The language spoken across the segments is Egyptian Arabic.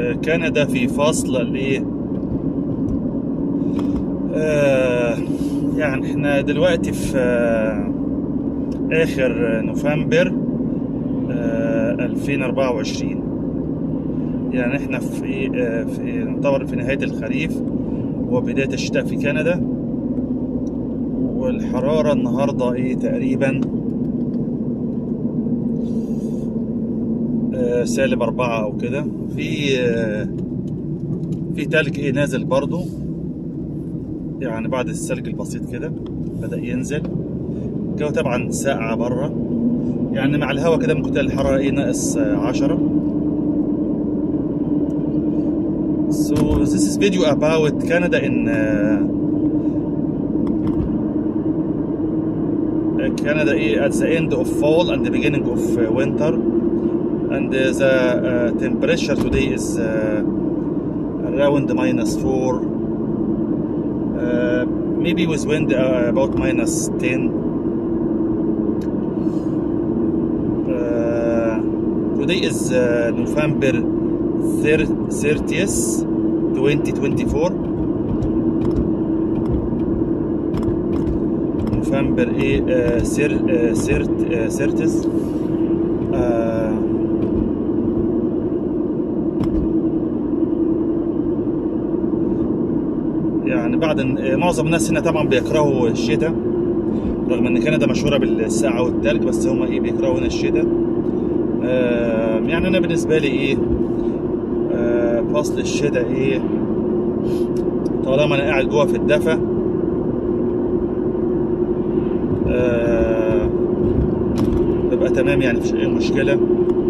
آه، كندا في فصل الايه آه، يعني احنا دلوقتي في آه، اخر نوفمبر آه، 2024 يعني احنا في إيه، آه، في نعتبر في نهاية الخريف وبداية الشتاء في كندا والحرارة النهاردة ايه تقريبا آه، سالب أربعة أو كده في آه، في تلج ايه نازل برضو يعني بعد الثلج البسيط كده بدأ ينزل الجو طبعا ساقعة بره يعني مع الهواء كده ممكن تلاقي الحرارة ايه ناقص آه، عشرة So this is video about Canada in uh, uh, Canada eh, at the end of fall and the beginning of uh, winter and uh, the uh, temperature today is uh, around minus 4 uh, maybe with wind uh, about minus 10 uh, today is uh, November 30th 2024 نوفمبر ايه آه سير آه سيرت آه سيرتس آه يعني بعد إن- آه، معظم الناس هنا طبعا بيكرهوا الشتاء رغم ان كندا مشهوره بالساعه والتلج بس هم ايه بيكرهوا هنا الشتاء آه يعني انا بالنسبه لي ايه آه فصل الشتاء ايه طالما انا قاعد جوه في الدفا آه ببقى تمام يعني مفيش اي مشكله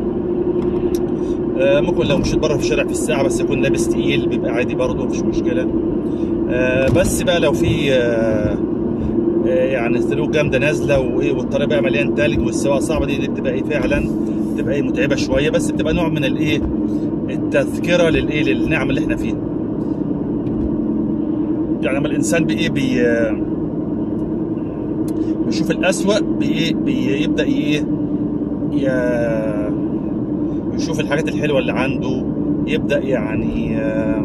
آه ممكن لو مشيت بره في الشارع في الساعه بس يكون لابس تقيل بيبقى عادي برضه مفيش مشكله آه بس بقى لو في آه آه، يعني السلوك جامده نازله وايه والطريق بقى مليان تلج والسواقه صعبه دي, دي بتبقى ايه فعلا بتبقى ايه متعبه شويه بس بتبقى نوع من الايه التذكره للايه للنعم اللي احنا فيها يعني لما الانسان بايه بي بيشوف الاسوأ بايه بيبدا ايه ي- يشوف الحاجات الحلوه اللي عنده يبدا يعني آه،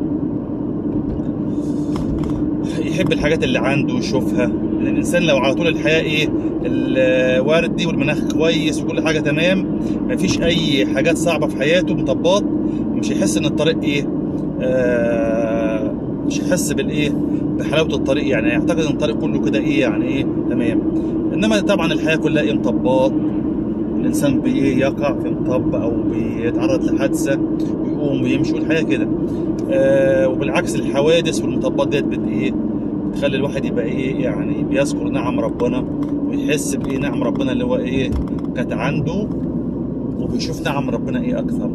يحب الحاجات اللي عنده يشوفها لان الانسان لو على طول الحياه ايه الوردي والمناخ كويس وكل حاجه تمام مفيش اي حاجات صعبه في حياته مطبات مش هيحس ان الطريق ايه آه مش هيحس بالايه بحلاوه الطريق يعني يعتقد ان الطريق كله كده ايه يعني ايه تمام انما طبعا الحياه كلها ايه مطبات الانسان بايه يقع في مطب او بيتعرض لحادثه ويقوم ويمشي والحياه كده آه وبالعكس الحوادث والمطبات ديت بت ايه تخلي الواحد يبقى ايه يعني بيذكر نعم ربنا ويحس بايه نعم ربنا اللي هو ايه كانت عنده وبيشوف نعم ربنا ايه اكثر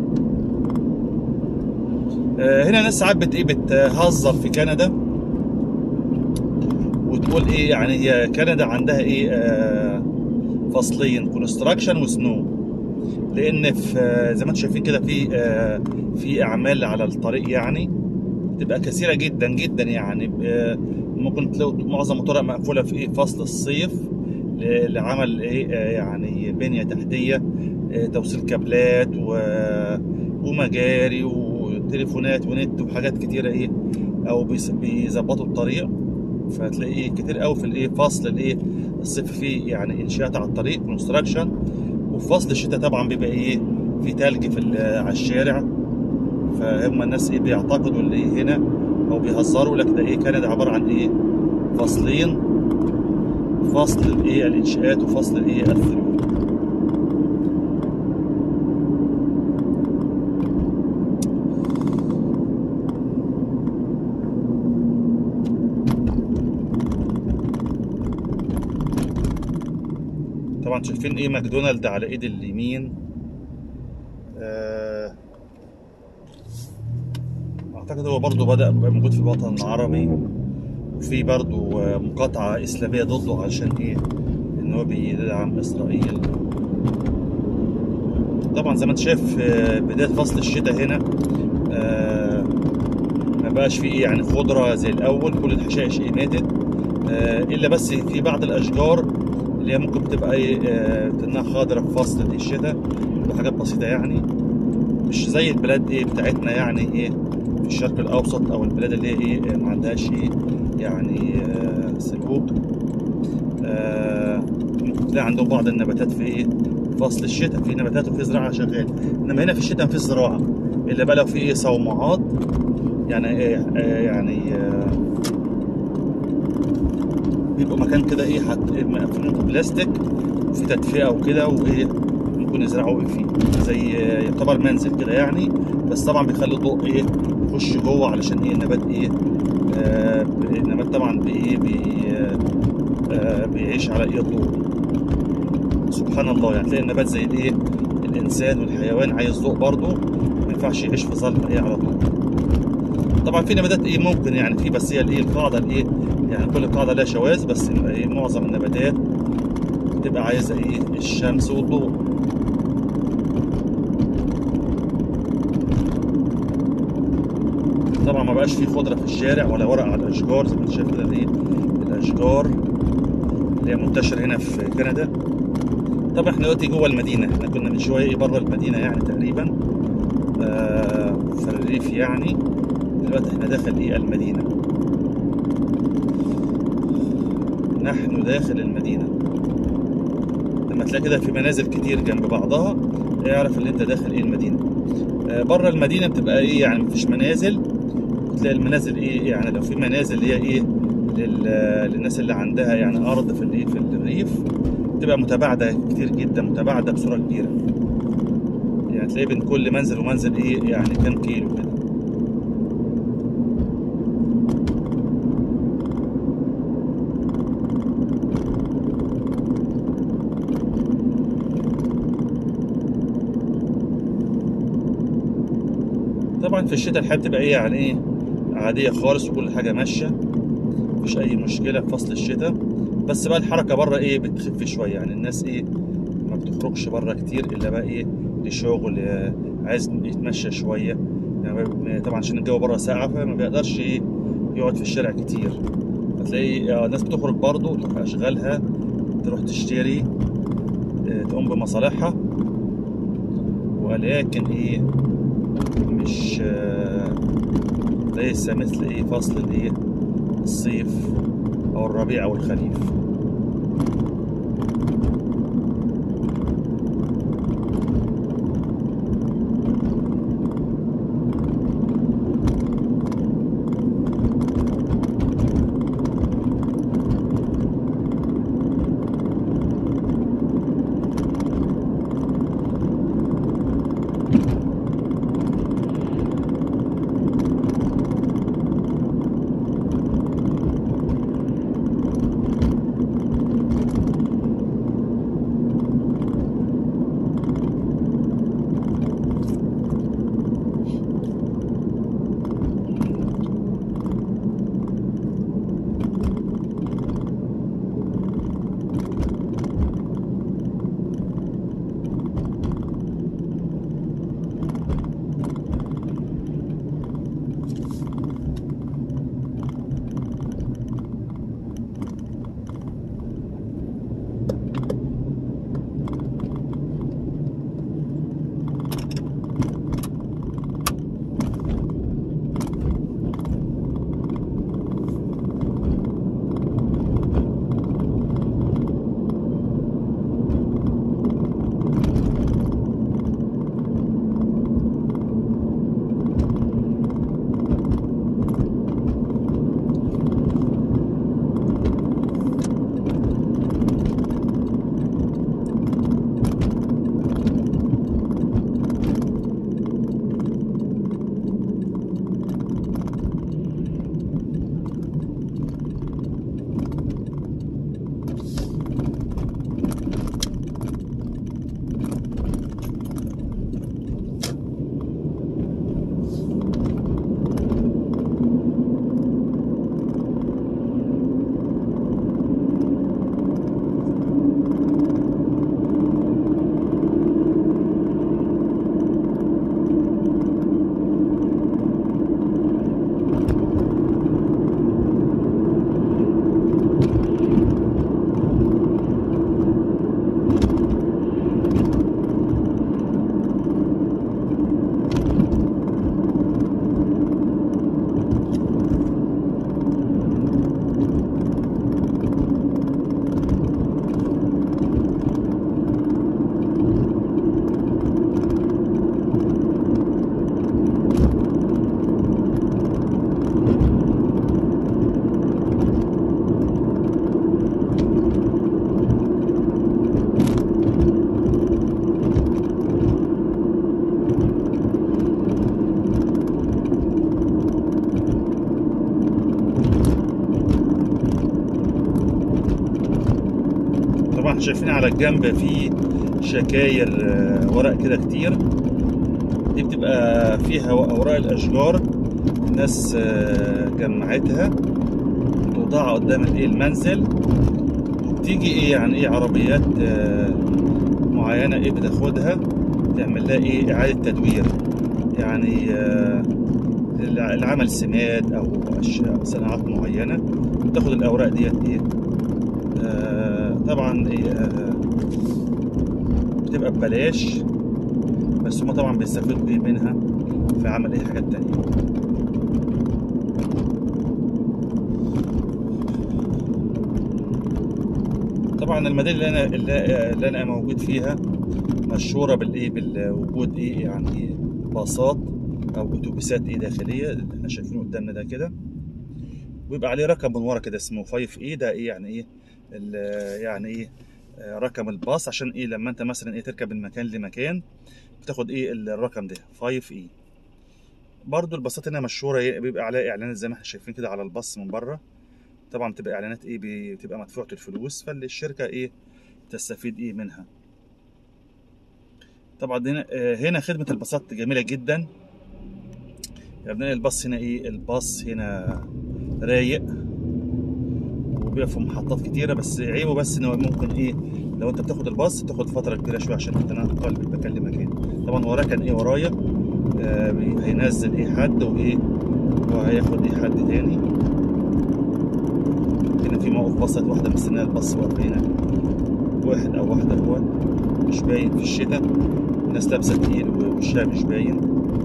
آه هنا ناس ساعات بت ايه بتهزر في كندا وتقول ايه يعني هي كندا عندها ايه آه فصلين كونستراكشن وسنو لان في آه، زي ما انتم شايفين كده في آه، في اعمال على الطريق يعني بتبقى كثيره جدا جدا يعني آه، ممكن تلاقوا معظم الطرق مقفوله في ايه فصل الصيف ل- لعمل ايه آه، يعني بنيه تحتيه آه، توصيل كابلات و- ومجاري وتليفونات ونت وحاجات كتيره ايه او بيس- بيظبطوا الطريق فتلاقي إيه كتير قوي في الايه فصل الايه الصيف فيه يعني انشاءات على الطريق كونستراكشن وفي فصل الشتاء طبعا بيبقى ايه في تلج في ال- على الشارع فهم الناس ايه بيعتقدوا اللي إيه هنا او بيهزروا لك ده ايه كندا عباره عن ايه فصلين فصل الايه الانشاءات وفصل الايه الثلوج طبعا شايفين ايه ماكدونالد على ايد اليمين آه، اعتقد هو برضو بدأ بقى موجود في الوطن العربي وفي برضو آه، مقاطعة إسلامية ضده عشان إيه؟ إن هو بيدعم إسرائيل. طبعا زي ما أنت شايف آه، بداية فصل الشتاء هنا آه، ما بقاش فيه إيه يعني خضرة زي الأول كل الحشائش إيه ماتت آه، إلا بس في بعض الأشجار اللي هي ممكن بتبقى إيه آه، تنها خضرة في فصل الشتاء بحاجات بسيطة يعني مش زي البلاد ايه بتاعتنا يعني ايه في الشرق الاوسط او البلاد اللي هي ايه ما عندهاش ايه يعني آه سلوك آه ممكن تلاقي عندهم بعض النباتات في ايه فصل الشتاء في نباتات وفي زراعه شغال انما هنا في الشتاء مفيش زراعه الا بقى لو في ايه صومعات يعني إيه آه يعني آه بيبقى مكان كده ايه حط مقفولين بلاستيك وفي تدفئه وكده وايه ممكن يزرعوا فيه زي يعتبر منزل كده يعني بس طبعا بيخلي الضوء ايه يخش جوه علشان ايه النبات ايه آه النبات طبعا بايه بي آه بيعيش على ايه الضوء سبحان الله يعني تلاقي النبات زي الايه الانسان والحيوان عايز ضوء برضه ما ينفعش يعيش في ظلمه ايه على طول طبعا في نباتات ايه ممكن يعني في بس هي الايه القاعده الايه يعني كل قاعده لها شواذ بس إيه معظم النباتات بتبقى عايزه ايه الشمس والضوء طبعا ما بقاش في خضره في الشارع ولا ورق على الاشجار زي ما انت شايف كده ايه الاشجار اللي هي منتشره هنا في كندا طبعا احنا دلوقتي جوه المدينه احنا كنا من شويه ايه بره المدينه يعني تقريبا آه في الريف يعني دلوقتي احنا داخل ايه المدينه نحن داخل المدينه لما تلاقي كده في منازل كتير جنب بعضها اعرف ان انت داخل ايه المدينه آه بره المدينه بتبقى ايه يعني مفيش منازل وتلاقي المنازل ايه يعني لو في منازل اللي هي ايه للناس اللي عندها يعني ارض في الايه في الريف بتبقى متباعده كتير جدا متباعده بصوره كبيره يعني تلاقي بين كل منزل ومنزل ايه يعني كام كيلو كده طبعا في الشتاء الحياه بتبقى ايه يعني ايه عاديه خالص وكل حاجه ماشيه مفيش اي مشكله في فصل الشتاء بس بقى الحركه بره ايه بتخف شويه يعني الناس ايه ما بتخرجش بره كتير الا بقى ايه لشغل عايز يتمشى شويه يعني طبعا عشان الجو بره ساقع فما بيقدرش ايه يقعد في الشارع كتير هتلاقي الناس بتخرج برضه في اشغالها تروح تشتري تقوم بمصالحها ولكن ايه مش ليس مثل ايه فصل الايه الصيف او الربيع او الخريف شايفين على الجنب في شكاير آه، ورق كده كتير دي بتبقى فيها اوراق الاشجار الناس آه، جمعتها توضعها قدام الايه المنزل وبتيجي ايه يعني ايه عربيات آه، معينه ايه بتاخدها تعمل لها ايه اعاده تدوير يعني آه، العمل سماد او أشياء صناعات معينه بتاخد الاوراق ديت ايه آه، طبعا ايه آه، بتبقى ببلاش بس هما طبعا بيستفيدوا ايه منها في عمل ايه حاجات تانية طبعا المدينة اللي انا اللي اللي انا موجود فيها مشهورة بالايه بالوجود ايه يعني باصات او اتوبيسات ايه داخلية اللي احنا شايفينه قدامنا ده كده ويبقى عليه رقم من ورا كده اسمه 5 اي ده ايه يعني ايه ال- يعني ايه آه، رقم الباص عشان ايه لما انت مثلا ايه تركب من مكان لمكان بتاخد ايه الرقم ده 5 اي برضو الباصات هنا مشهوره إيه، بيبقى عليها اعلانات زي ما احنا شايفين كده على الباص من بره طبعا بتبقى اعلانات ايه بي- بتبقى مدفوعه الفلوس فالشركه ايه تستفيد ايه منها طبعا هنا آه، هنا خدمه الباصات جميله جدا يعني الباص هنا ايه الباص هنا رايق وبيبقى في محطات كتيره بس عيبه بس انه ممكن ايه لو انت بتاخد الباص تاخد فتره كبيره شويه عشان تتنقل من مكان لمكان طبعا وراه كان ايه ورايا آه بي- هينزل ايه حد وايه وهياخد ايه حد تاني هنا في موقف باصات واحده مستنيه الباص واقف هنا واحد او واحده هو مش باين في الشتاء الناس لابسه تقيل ووشها مش باين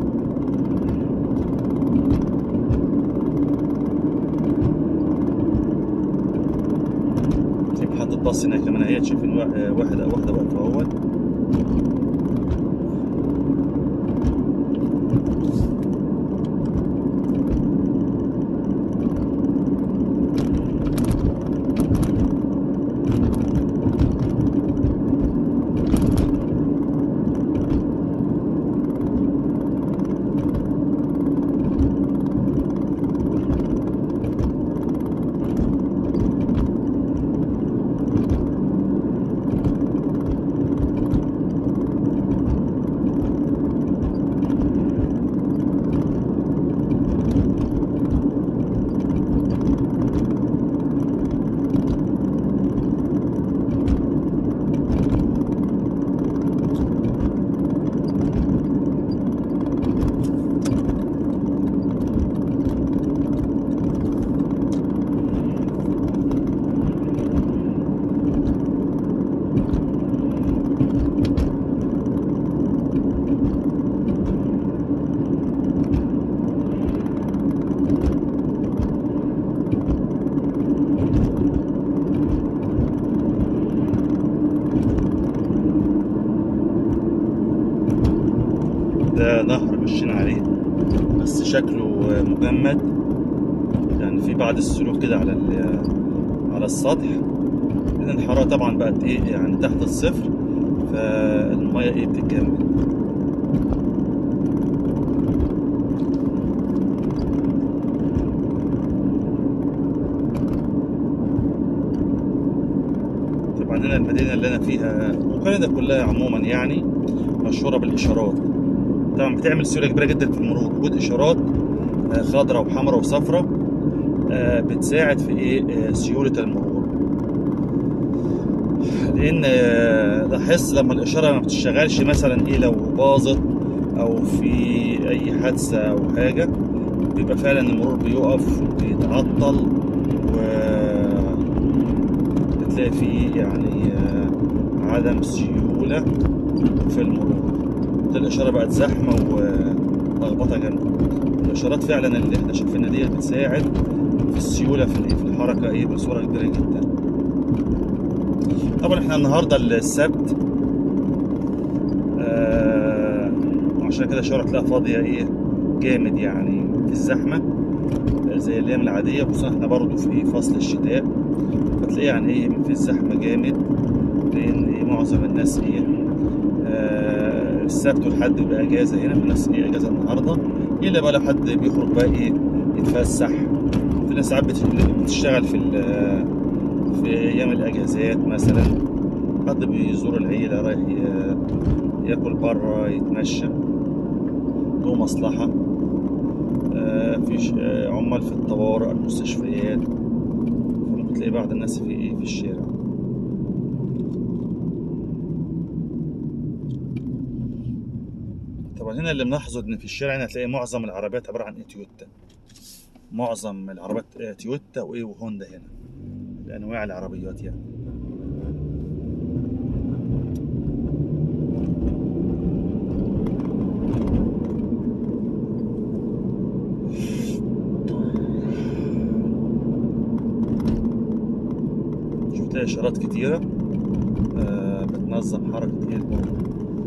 في محطة باص هنا كمان اهي شايفين وا- واحد او واحدة واقفة اهوت ده نهر ماشيين عليه بس شكله مجمد يعني في بعض السلوك كده على ال- على السطح لان الحرارة طبعا بقت ايه يعني تحت الصفر فالمية ايه بتتجمد طبعا هنا المدينة اللي أنا فيها وكندا كلها عموما يعني مشهورة بالإشارات طبعا بتعمل سيولة كبيرة جدا في المرور وجود إشارات آه، خضراء وحمراء وصفراء آه، بتساعد في إيه آه، سيولة المرور لأن آه، لاحظت لما الإشارة ما بتشتغلش مثلا إيه لو باظت أو في أي حادثة أو حاجة بيبقى فعلا المرور بيقف وبيتعطل و بتلاقي فيه يعني آه، عدم سيولة في المرور ده الإشارة بقت زحمة ولخبطة جامدة الإشارات فعلا اللي احنا شايفينها ديت بتساعد في السيولة في الإيه؟ في الحركة إيه بصورة كبيرة جدا طبعا احنا النهاردة السبت آه عشان كده الشوارع تلاقيها فاضية إيه جامد يعني في الزحمة زي الأيام العادية خصوصا احنا برضه في إيه فصل الشتاء فتلاقيه يعني ايه في الزحمه جامد لان إيه معظم الناس ايه آه السبت والحد بيبقى اجازه هنا في ناس ايه اجازه النهارده الا بقى لو حد بيخرج بقى ايه يتفسح في ناس ساعات بت- بتشتغل في ال- في ايام الاجازات مثلا حد بيزور العيلة رايح ي- ياكل بره يتمشى له مصلحة آه، في ش- آه، عمال في الطوارئ المستشفيات فممكن تلاقي بعض الناس في ايه في الشارع طبعا هنا اللي ملاحظه ان في الشارع هنا هتلاقي معظم العربيات عبارة عن ايه تويوتا معظم العربيات آه، تويوتا وايه وهوندا هنا بانواع العربيات يعني شوف تلاقي اشارات كتيرة آه، بتنظم حركة ايه المرور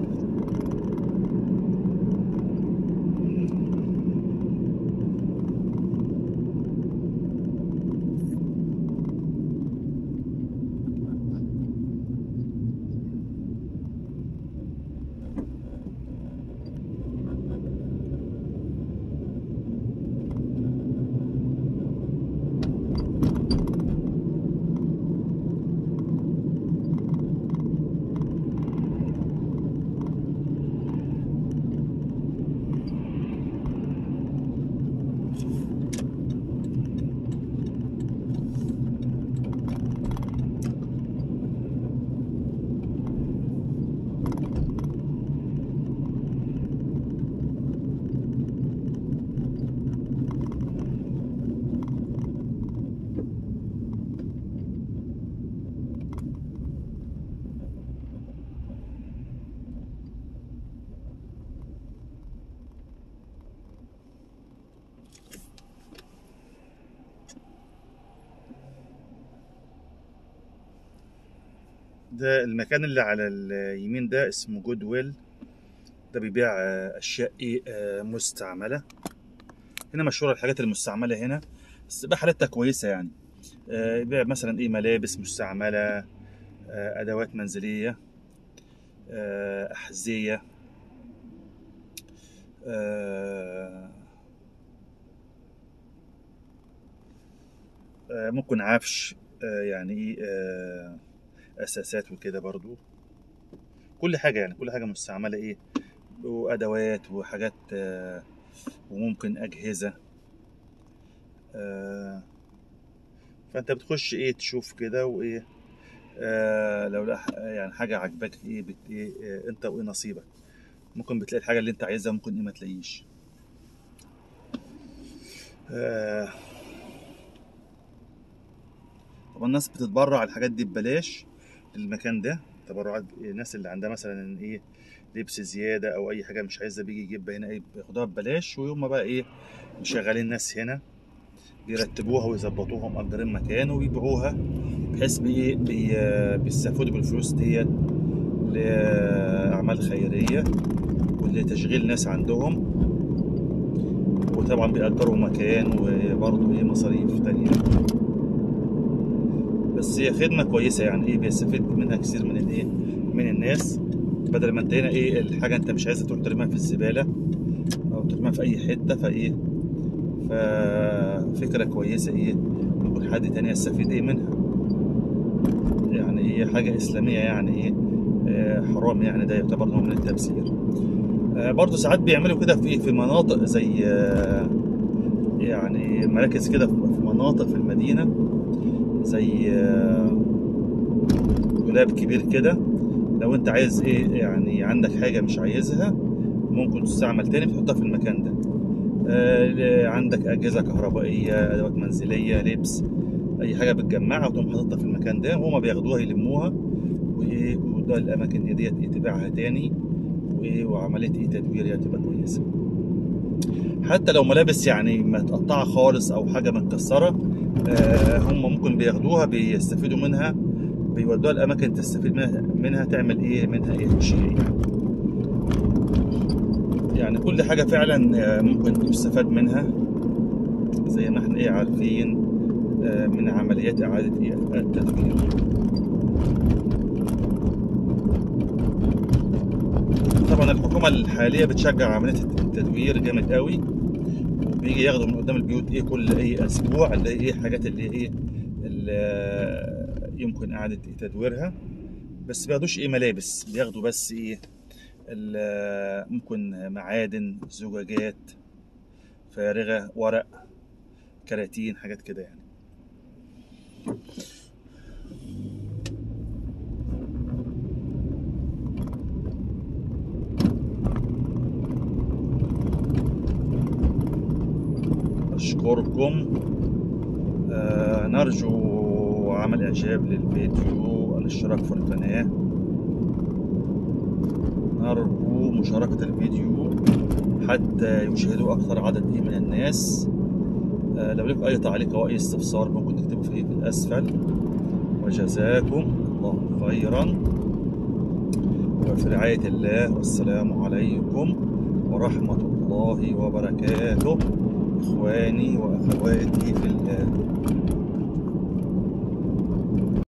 ده المكان اللي على اليمين ده اسمه جود ويل ده بيبيع آه، اشياء ايه آه، مستعمله هنا مشهوره الحاجات المستعمله هنا بس بقى حالتها كويسه يعني آه، يبيع مثلا ايه ملابس مستعمله آه، ادوات منزليه آه، احذيه آه، آه، ممكن عفش آه، يعني ايه آه، اساسات وكده برضو كل حاجه يعني كل حاجه مستعمله ايه وادوات وحاجات آه، وممكن اجهزه آه، فانت بتخش ايه تشوف كده وايه آه، لو لا يعني حاجه عجبك ايه بت ايه آه، انت وايه نصيبك ممكن بتلاقي الحاجه اللي انت عايزها ممكن ايه ما تلاقيش آه، طبعا الناس بتتبرع الحاجات دي ببلاش للمكان ده تبرعات الناس اللي عندها مثلا ايه لبس زياده او اي حاجه مش عايزها بيجي يجيبها هنا ايه بياخدوها ببلاش ويوم بقى ايه مشغلين ناس هنا بيرتبوها ويظبطوها مأجرين مكان وبيبيعوها بحيث بي بي بيستفادوا بالفلوس ديت لأعمال خيرية ولتشغيل ناس عندهم وطبعا بيأجروا مكان وبرضه ايه مصاريف تانية بس هي خدمة كويسة يعني ايه بيستفيد منها كتير من الايه من الناس بدل ما انت هنا ايه الحاجة انت مش عايزها تروح ترميها في الزبالة او ترميها في اي حتة فايه ففكرة كويسة ايه ممكن حد تاني يستفيد ايه منها يعني هي حاجة إسلامية يعني ايه آه، حرام يعني ده يعتبر نوع من التبذير آه، برضه ساعات بيعملوا كده في في مناطق زي آه، يعني مراكز كده في في مناطق في المدينة زي آه، دولاب كبير كده لو انت عايز ايه يعني عندك حاجة مش عايزها ممكن تستعمل تاني بتحطها في المكان ده آه، عندك أجهزة كهربائية أدوات منزلية لبس أي حاجة بتجمعها وتقوم حاططها في المكان ده هما بياخدوها يلموها وإيه وده الأماكن دي ديت إيه تبيعها تاني وإيه وعملية إيه تدوير يعني تبقى كويسة حتى لو ملابس يعني متقطعة خالص أو حاجة متكسرة آه، هم ممكن بياخدوها بيستفيدوا منها بيودوها الأماكن تستفيد منها, منها تعمل إيه منها إيه شيء يعني. يعني كل حاجة فعلا آه، ممكن يستفاد منها زي ما احنا ايه عارفين آه، من عمليات إعادة إيه التدوير طبعا الحكومة الحالية بتشجع عملية التدوير جامد قوي وبيجي ياخدوا من قدام البيوت ايه كل ايه اسبوع اللي هي ايه حاجات اللي ايه اللي يمكن اعادة تدويرها بس بياخدوش ايه ملابس بياخدوا بس ايه ال- ممكن معادن زجاجات فارغة ورق كراتين حاجات كده يعني أشكركم آه نرجو عمل إعجاب للفيديو الاشتراك في القناة نرجو مشاركة الفيديو حتى يشاهدوا أكثر عدد إيه من الناس آه لو لكم أي تعليق أو أي استفسار ممكن تكتبوا فيه في الأسفل وجزاكم الله خيرا وفي رعاية الله والسلام عليكم ورحمة الله وبركاته إخواني وأخواتي في الله